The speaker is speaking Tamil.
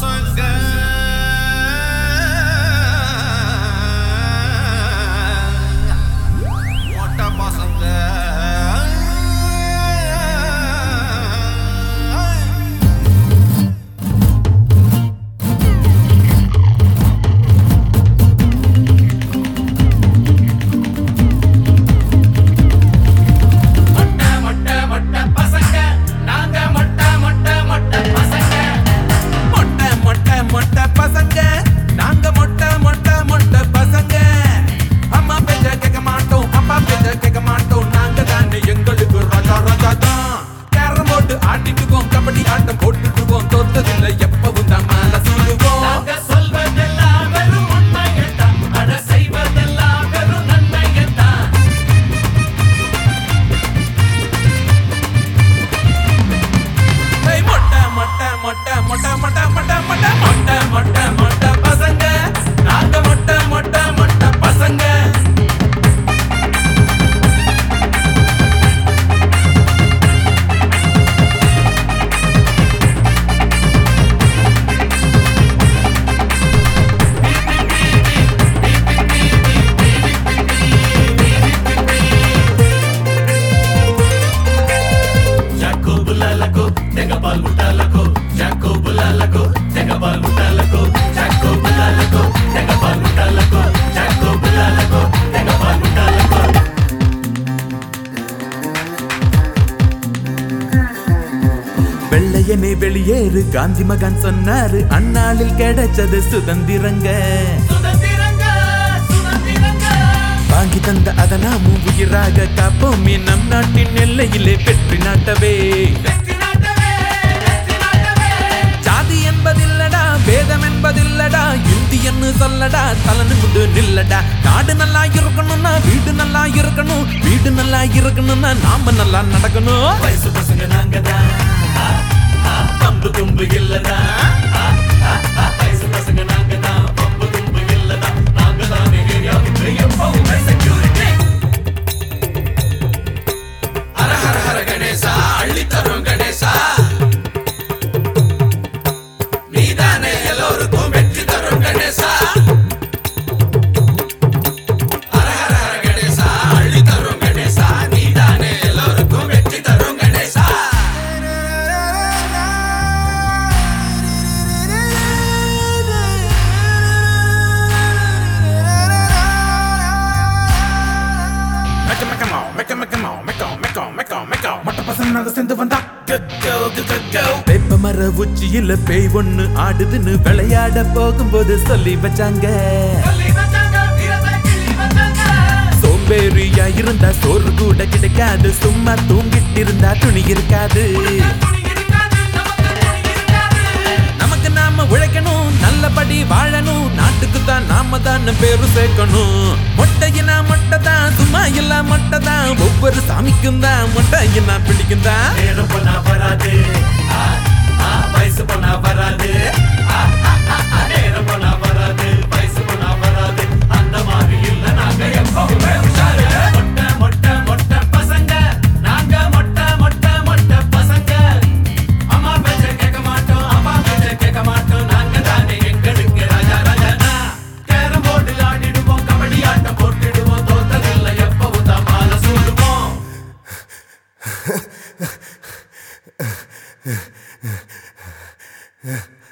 பசங்க மொட்ட பசங்க மொட்டை மொட்டை மொட்டை பசங்க நாங்க மொட்டை மொட்டை மொட்டை பசங்க மொட்டை மொட்டை மொட்டை பசங்க நாங்க மொட்டை மொட்டை மொட்டை பசங்க அம்மா பேச்ச கேட்க மாட்டோம் அப்பா பேச்ச கேட்க மாட்டோம் நாங்க தானே எங்களுக்கு ராஜா ராஜா தான் கேரம் போட்டு ஆடிட்டுவோம் கபடி ஆட்டம் போட்டுட்டுவோம் தோத்ததில்லை எப்பவும் தான் மேல சொல்லுவோம் நாங்க சொல்வதெல்லாம் வெறும் உண்மையைத்தான் அட செய்வதெல்லாம் வெறும் நன்மையைத்தான் ஏய், மொட்டை மொட்டை மொட்டை மொட்டை மொட்டை மொட்டை மொட்டை மொட்டை மொட்டை மொட்டை பசங்க நாங்க மொட்டை மொட்டை மொட்டை பசங்க జాకో బుల్లాలకు తెగ పాల్గొంటాలకు జాకో బుల్లాలకు తెగ పాల్గొంటాలకు జాకో బుల్లాలకు తెగ పాల్గొంటాలకు జాకో బుల్లాలకు తెగ పాల్గొంటాలకు வெள்ளையனே வெளியேறு காந்தி மகன் சொன்னாரு அந்நாளில் கிடைச்சது சுதந்திரங்க சுதந்திரங்க சுதந்திரங்க வாங்கி தந்த அத நாமும் உயிராக காப்போமே நம் நாட்டின் எல்லையிலே வெற்றி நாட்டவே வெற்றி நாட்டவே வெற்றி நாட்டவே ஜாதி என்பதில்லடா வேதம் என்பதில்லடா இந்தியன்னு சொல்லடா தலனு முண்டு நில்லடா நாடு நல்லா இருக்கணும்னா வீடு நல்லா இருக்கணும் வீடு நல்லா இருக்கணும்னா நாம நல்லா நடக்கணும் வயசு பசங்க நாங்க தான் பம்பு தும்பு இல்லதா வயசு பசங்க நாங்க தான் பம்பு தும்பு இல்லதா நாங்க தான் ஏரியாவுக்கு எப்பவுமே செக்யூரிட்டி ஹர ஹர ஹர கணேசா அள்ளி தரும் கணேசா நீதானே எல்லோருக்கும் வெற்றி தரும் கணேசா ஹர ஹர ஹர கணேசா அள்ளி தரும் கணேசா நீதானே எல்லோருக்கும் வெற்றி தரும் கணேசா மெக்க மெக்கமோ மெக்க மெக்கமோ மெக்கோ மெக்கோ மெக்கோ மெக்கோ மொட்டை பசங்க நாங்க சேர்ந்து வந்தா வேப்ப மர உச்சியில பேய் ஒண்ணு ஆடுதுன்னு விளையாட போகும்போது சொல்லி வச்சாங்க சொல்லி வச்சாங்க வீரத்தை கிள்ளி வச்சாங்க சோம்பேறியா இருந்தா சோறு கூட கிடைக்காது சும்மா தூங்கிட்டு இருந்தா துணி இருக்காது துணி இருக்காது நமக்கு துணி இருக்காது நமக்கு நாம உழைக்கணும் நல்லபடி வாழணும் நாட்டுக்கு தான் நாம தான் பேரு சேர்க்கணும் மொட்டையினா மொட்டை தான் சும்மா இல்ல மொட்டை தான் ஒவ்வொரு சாமிக்கும் தான் மொட்டையினா பிடிக்கும் தான் நேரம் பண்ணா வராது ஆ, ஆ, வயசு பண்ணா வராது ஆ, ஆ, ஆ, ஆ, நேரம் பண்ணா வராது வயசு பண்ணா வராது அந்த மாதிரி இல்ல நாங்க எப்பவுமே உஷாரு மொட்டை மொட்டை மொட்டை பசங்க நாங்க மொட்டை மொட்டை மொட்டை பசங்க அம்மா பேச்ச கேட்க மாட்டோம் அப்பா பேச்ச கேட்க மாட்டோம் நாங்க தானே எங்களுக்கு ராஜா ராஜானா கேரம் போர்டில் ஆடிடுவோம் கபடி ஆட்டம் போட்டுடுவோம் தோத்ததில்லை எப்பவும் தான் மாலை சூடுவோம் Yeah.